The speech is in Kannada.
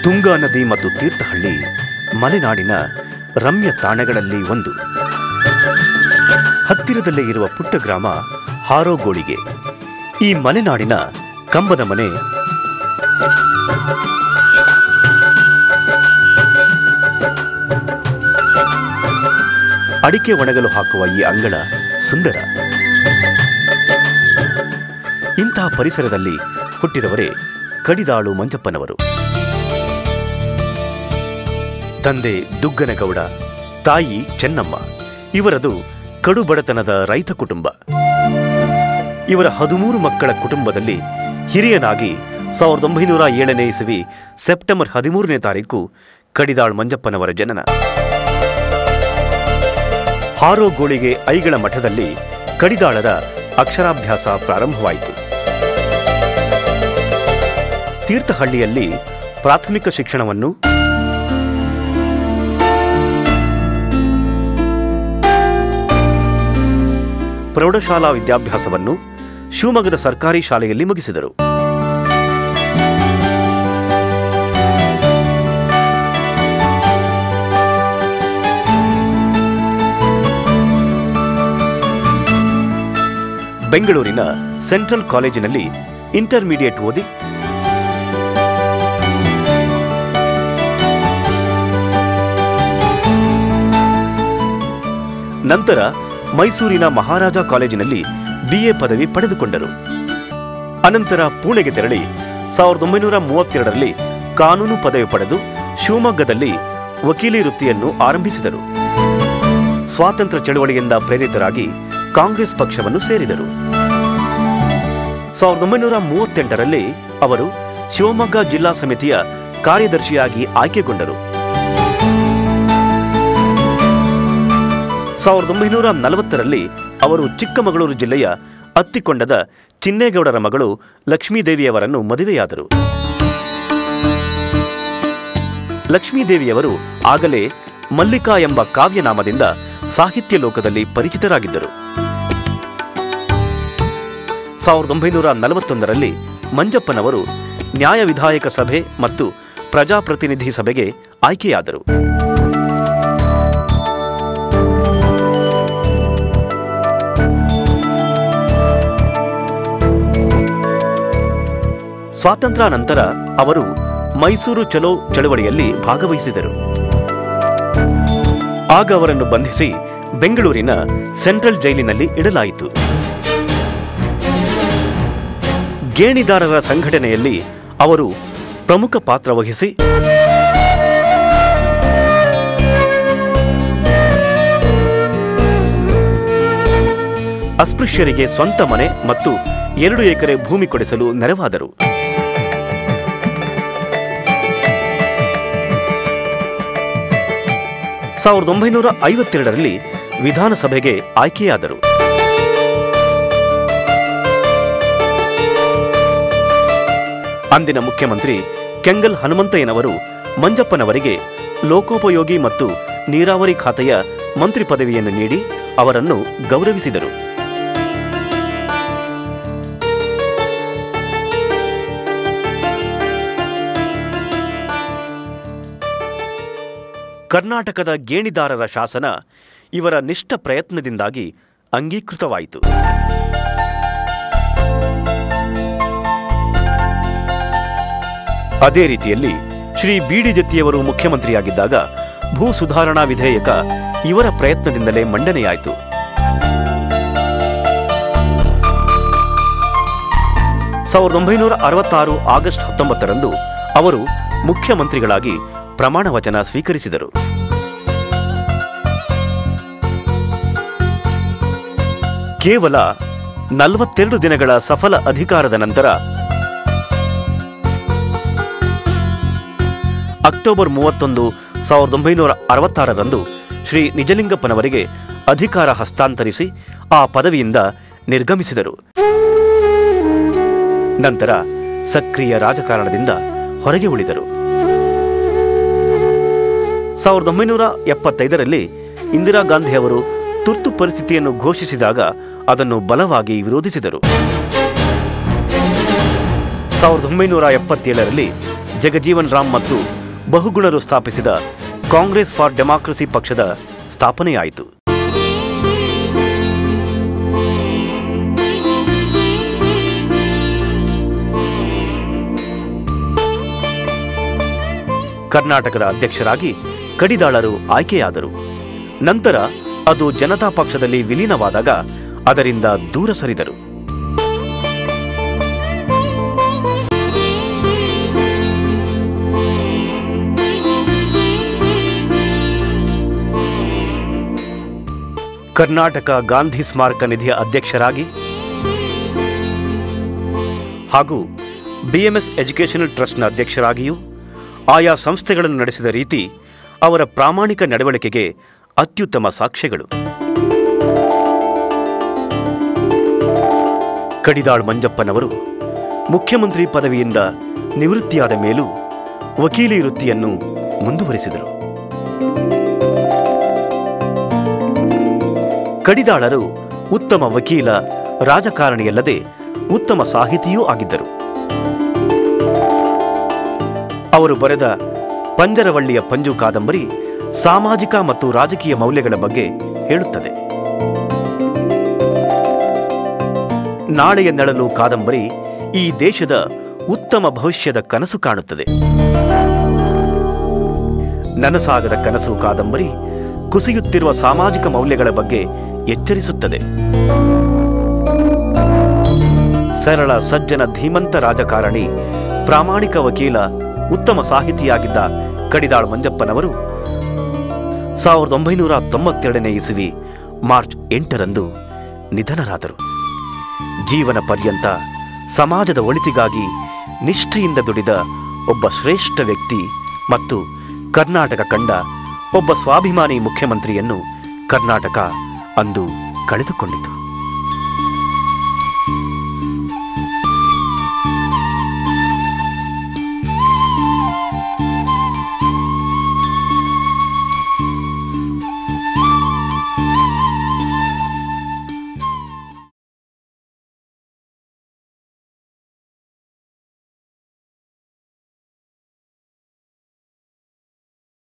ತುಂಗಾ ನದಿ ಮತ್ತು ತೀರ್ಥಹಳ್ಳಿ ಮಲೆನಾಡಿನ ರಮ್ಯ ತಾಣಗಳಲ್ಲಿ ಒಂದು ಹತ್ತಿರದಲ್ಲೇ ಇರುವ ಪುಟ್ಟ ಗ್ರಾಮ ಹಾರೋಗೋಳಿಗೆ ಈ ಮಲೆನಾಡಿನ ಕಂಬದ ಮನೆ ಅಡಿಕೆ ಒಣಗಲು ಹಾಕುವ ಈ ಅಂಗಳ ಸುಂದರ ಇಂತಹ ಪರಿಸರದಲ್ಲಿ ಹುಟ್ಟಿದವರೇ ಕಡಿದಾಳು ಮಂಜಪ್ಪನವರು ತಂದೆ ದುಗ್ಗನಗೌಡ ತಾಯಿ ಚೆನ್ನಮ್ಮ ಇವರದು ಕಡು ಬಡತನದ ರೈತ ಕುಟುಂಬ ಇವರ ಹದಿಮೂರು ಮಕ್ಕಳ ಕುಟುಂಬದಲ್ಲಿ ಹಿರಿಯನಾಗಿ ಸಾವಿರದ ಒಂಬೈನೂರ ಏಳನೇ ಇಸವಿ ಸೆಪ್ಟೆಂಬರ್ ಹದಿಮೂರನೇ ತಾರೀಕು ಕಡಿದಾಳ್ ಮಂಜಪ್ಪನವರ ಜನನ ಹಾರೋಗೋಳಿಗೆ ಐಗಳ ಮಠದಲ್ಲಿ ಕಡಿದಾಳರ ಅಕ್ಷರಾಭ್ಯಾಸ ಪ್ರಾರಂಭವಾಯಿತು ತೀರ್ಥಹಳ್ಳಿಯಲ್ಲಿ ಪ್ರಾಥಮಿಕ ಶಿಕ್ಷಣವನ್ನು ಪ್ರೌಢಶಾಲಾ ವಿದ್ಯಾಭ್ಯಾಸವನ್ನು ಶಿವಮೊಗ್ಗದ ಸರ್ಕಾರಿ ಶಾಲೆಯಲ್ಲಿ ಮುಗಿಸಿದರು ಬೆಂಗಳೂರಿನ ಸೆಂಟ್ರಲ್ ಕಾಲೇಜಿನಲ್ಲಿ ಇಂಟರ್ಮೀಡಿಯೇಟ್ ಓದಿ ನಂತರ ಮೈಸೂರಿನ ಮಹಾರಾಜ ಕಾಲೇಜಿನಲ್ಲಿ ಬಿಎ ಪದವಿ ಪಡೆದುಕೊಂಡರು ಅನಂತರ ಪುಣೆಗೆ ತೆರಳಿ ಸಾವಿರದ ಒಂಬೈನೂರ ಮೂವತ್ತೆರಡರಲ್ಲಿ ಕಾನೂನು ಪದವಿ ಪಡೆದು ಶಿವಮೊಗ್ಗದಲ್ಲಿ ವಕೀಲಿ ವೃತ್ತಿಯನ್ನು ಆರಂಭಿಸಿದರು ಸ್ವಾತಂತ್ರ್ಯ ಚಳವಳಿಯಿಂದ ಪ್ರೇರಿತರಾಗಿ ಕಾಂಗ್ರೆಸ್ ಪಕ್ಷವನ್ನು ಸೇರಿದರು ಸಾವಿರದ ಒಂಬೈನೂರ ಮೂವತ್ತೆಂಟರಲ್ಲಿ ಅವರು ಶಿವಮೊಗ್ಗ ಜಿಲ್ಲಾ ಸಮಿತಿಯ ಕಾರ್ಯದರ್ಶಿಯಾಗಿ ಆಯ್ಕೆಗೊಂಡರು ಸಾವಿರದ ಒಂಬೈನೂರ ನಲವತ್ತರಲ್ಲಿ ಅವರು ಚಿಕ್ಕಮಗಳೂರು ಜಿಲ್ಲೆಯ ಅತ್ತಿಕೊಂಡದ ಚಿನ್ನೇಗೌಡರ ಮಗಳು ಲಕ್ಷ್ಮೀದೇವಿಯವರನ್ನು ಮದುವೆಯಾದರು ಲಕ್ಷ್ಮೀದೇವಿಯವರು ಆಗಲೇ ಮಲ್ಲಿಕಾ ಎಂಬ ಕಾವ್ಯನಾಮದಿಂದ ಸಾಹಿತ್ಯ ಲೋಕದಲ್ಲಿ ಪರಿಚಿತರಾಗಿದ್ದರು ಸಾವಿರದ ಒಂಬೈನೂರ ನಲವತ್ತೊಂದರಲ್ಲಿ ಮಂಜಪ್ಪನವರು ನ್ಯಾಯ ವಿಧಾಯಕ ಸಭೆ ಮತ್ತು ಪ್ರಜಾಪ್ರತಿನಿಧಿ ಸಭೆಗೆ ಆಯ್ಕೆಯಾದರು ಸ್ವಾತಂತ್ರ್ಯ ನಂತರ ಅವರು ಮೈಸೂರು ಚಲೋ ಚಳವಳಿಯಲ್ಲಿ ಭಾಗವಹಿಸಿದರು ಆಗ ಅವರನ್ನು ಬಂಧಿಸಿ ಬೆಂಗಳೂರಿನ ಸೆಂಟ್ರಲ್ ಜೈಲಿನಲ್ಲಿ ಇಡಲಾಯಿತು ಗೇಣಿದಾರರ ಸಂಘಟನೆಯಲ್ಲಿ ಅವರು ಪ್ರಮುಖ ಪಾತ್ರ ವಹಿಸಿ ಅಸ್ಪೃಶ್ಯರಿಗೆ ಸ್ವಂತ ಮನೆ ಮತ್ತು ಎರಡು ಎಕರೆ ಭೂಮಿ ಕೊಡಿಸಲು ನೆರವಾದರು ಸಾವಿರದ ಒಂಬೈನೂರ ಐವತ್ತೆರಡರಲ್ಲಿ ವಿಧಾನಸಭೆಗೆ ಆಯ್ಕೆಯಾದರು ಅಂದಿನ ಮುಖ್ಯಮಂತ್ರಿ ಕೆಂಗಲ್ ಹನುಮಂತಯ್ಯನವರು ಮಂಜಪ್ಪನವರಿಗೆ ಲೋಕೋಪಯೋಗಿ ಮತ್ತು ನೀರಾವರಿ ಖಾತೆಯ ಮಂತ್ರಿ ಪದವಿಯನ್ನು ನೀಡಿ ಅವರನ್ನು ಗೌರವಿಸಿದರು ಕರ್ನಾಟಕದ ಗೇಣಿದಾರರ ಶಾಸನ ಇವರ ನಿಷ್ಠ ಪ್ರಯತ್ನದಿಂದಾಗಿ ಅಂಗೀಕೃತವಾಯಿತು ಅದೇ ರೀತಿಯಲ್ಲಿ ಶ್ರೀ ಬಿಡಿ ಜತ್ತಿಯವರು ಮುಖ್ಯಮಂತ್ರಿಯಾಗಿದ್ದಾಗ ಭೂ ಸುಧಾರಣಾ ವಿಧೇಯಕ ಇವರ ಪ್ರಯತ್ನದಿಂದಲೇ ಮಂಡನೆಯಾಯಿತು ಸಾವಿರದ ಒಂಬೈನೂರ ಅರವತ್ತಾರು ಆಗಸ್ಟ್ ಹತ್ತೊಂಬತ್ತರಂದು ಅವರು ಮುಖ್ಯಮಂತ್ರಿಗಳಾಗಿ ಪ್ರಮಾಣ ವಚನ ಸ್ವೀಕರಿಸಿದರು ಕೇವಲ ನಲವತ್ತೆರಡು ದಿನಗಳ ಸಫಲ ಅಧಿಕಾರದ ನಂತರ ಅಕ್ಟೋಬರ್ ಮೂವತ್ತೊಂದು ಸಾವಿರದ ಒಂಬೈನೂರ ಅರವತ್ತಾರರಂದು ಶ್ರೀ ನಿಜಲಿಂಗಪ್ಪನವರಿಗೆ ಅಧಿಕಾರ ಹಸ್ತಾಂತರಿಸಿ ಆ ಪದವಿಯಿಂದ ನಿರ್ಗಮಿಸಿದರು ನಂತರ ಸಕ್ರಿಯ ರಾಜಕಾರಣದಿಂದ ಹೊರಗೆ ಉಳಿದರು ಸಾವಿರದ ಒಂಬೈನೂರ ಎಪ್ಪತ್ತೈದರಲ್ಲಿ ಇಂದಿರಾ ಗಾಂಧಿ ಅವರು ತುರ್ತು ಪರಿಸ್ಥಿತಿಯನ್ನು ಘೋಷಿಸಿದಾಗ ಅದನ್ನು ಬಲವಾಗಿ ವಿರೋಧಿಸಿದರು ಸಾವಿರದ ಒಂಬೈನೂರ ಎಪ್ಪತ್ತೇಳರಲ್ಲಿ ಜಗಜೀವನ್ ರಾಮ್ ಮತ್ತು ಬಹುಗುಣರು ಸ್ಥಾಪಿಸಿದ ಕಾಂಗ್ರೆಸ್ ಫಾರ್ ಡೆಮಾಕ್ರಸಿ ಪಕ್ಷದ ಸ್ಥಾಪನೆಯಾಯಿತು ಕರ್ನಾಟಕದ ಅಧ್ಯಕ್ಷರಾಗಿ ಕಡಿದಾಳರು ಆಯ್ಕೆಯಾದರು ನಂತರ ಅದು ಜನತಾ ಪಕ್ಷದಲ್ಲಿ ವಿಲೀನವಾದಾಗ ಅದರಿಂದ ದೂರ ಸರಿದರು ಕರ್ನಾಟಕ ಗಾಂಧಿ ಸ್ಮಾರಕ ನಿಧಿಯ ಅಧ್ಯಕ್ಷರಾಗಿ ಹಾಗೂ ಬಿಎಂಎಸ್ ಎಜುಕೇಷನಲ್ ಟ್ರಸ್ಟ್ನ ಅಧ್ಯಕ್ಷರಾಗಿಯೂ ಆಯಾ ಸಂಸ್ಥೆಗಳನ್ನು ನಡೆಸಿದ ರೀತಿ ಅವರ ಪ್ರಾಮಾಣಿಕ ನಡವಳಿಕೆಗೆ ಅತ್ಯುತ್ತಮ ಸಾಕ್ಷ್ಯಗಳು ಕಡಿದಾಳ್ ಮಂಜಪ್ಪನವರು ಮುಖ್ಯಮಂತ್ರಿ ಪದವಿಯಿಂದ ನಿವೃತ್ತಿಯಾದ ಮೇಲೂ ವಕೀಲಿ ವೃತ್ತಿಯನ್ನು ಮುಂದುವರಿಸಿದರು ಕಡಿದಾಳರು ಉತ್ತಮ ವಕೀಲ ರಾಜಕಾರಣಿಯಲ್ಲದೆ ಉತ್ತಮ ಸಾಹಿತಿಯೂ ಆಗಿದ್ದರು ಅವರು ಬರೆದ ಪಂಜರವಳ್ಳಿಯ ಪಂಜು ಕಾದಂಬರಿ ಸಾಮಾಜಿಕ ಮತ್ತು ರಾಜಕೀಯ ಮೌಲ್ಯಗಳ ಬಗ್ಗೆ ಹೇಳುತ್ತದೆ ನಾಳೆಯ ನೆಳಲು ಕಾದಂಬರಿ ಈ ದೇಶದ ಉತ್ತಮ ಭವಿಷ್ಯದ ಕನಸು ಕಾಣುತ್ತದೆ ನನಸಾಗದ ಕನಸು ಕಾದಂಬರಿ ಕುಸಿಯುತ್ತಿರುವ ಸಾಮಾಜಿಕ ಮೌಲ್ಯಗಳ ಬಗ್ಗೆ ಎಚ್ಚರಿಸುತ್ತದೆ ಸರಳ ಸಜ್ಜನ ಧೀಮಂತ ರಾಜಕಾರಣಿ ಪ್ರಾಮಾಣಿಕ ವಕೀಲ ಉತ್ತಮ ಸಾಹಿತಿಯಾಗಿದ್ದ ಕಡಿದಾಳ್ ಮಂಜಪ್ಪನವರು ಸಾವಿರದ ಒಂಬೈನೂರ ತೊಂಬತ್ತೆರಡನೇ ಇಸುವಿ ಮಾರ್ಚ್ ಎಂಟರಂದು ನಿಧನರಾದರು ಜೀವನ ಪರ್ಯಂತ ಸಮಾಜದ ಒಳಿತಿಗಾಗಿ ನಿಷ್ಠೆಯಿಂದ ದುಡಿದ ಒಬ್ಬ ಶ್ರೇಷ್ಠ ವ್ಯಕ್ತಿ ಮತ್ತು ಕರ್ನಾಟಕ ಕಂಡ ಒಬ್ಬ ಸ್ವಾಭಿಮಾನಿ ಮುಖ್ಯಮಂತ್ರಿಯನ್ನು ಕರ್ನಾಟಕ ಅಂದು ಕಳೆದುಕೊಂಡಿತು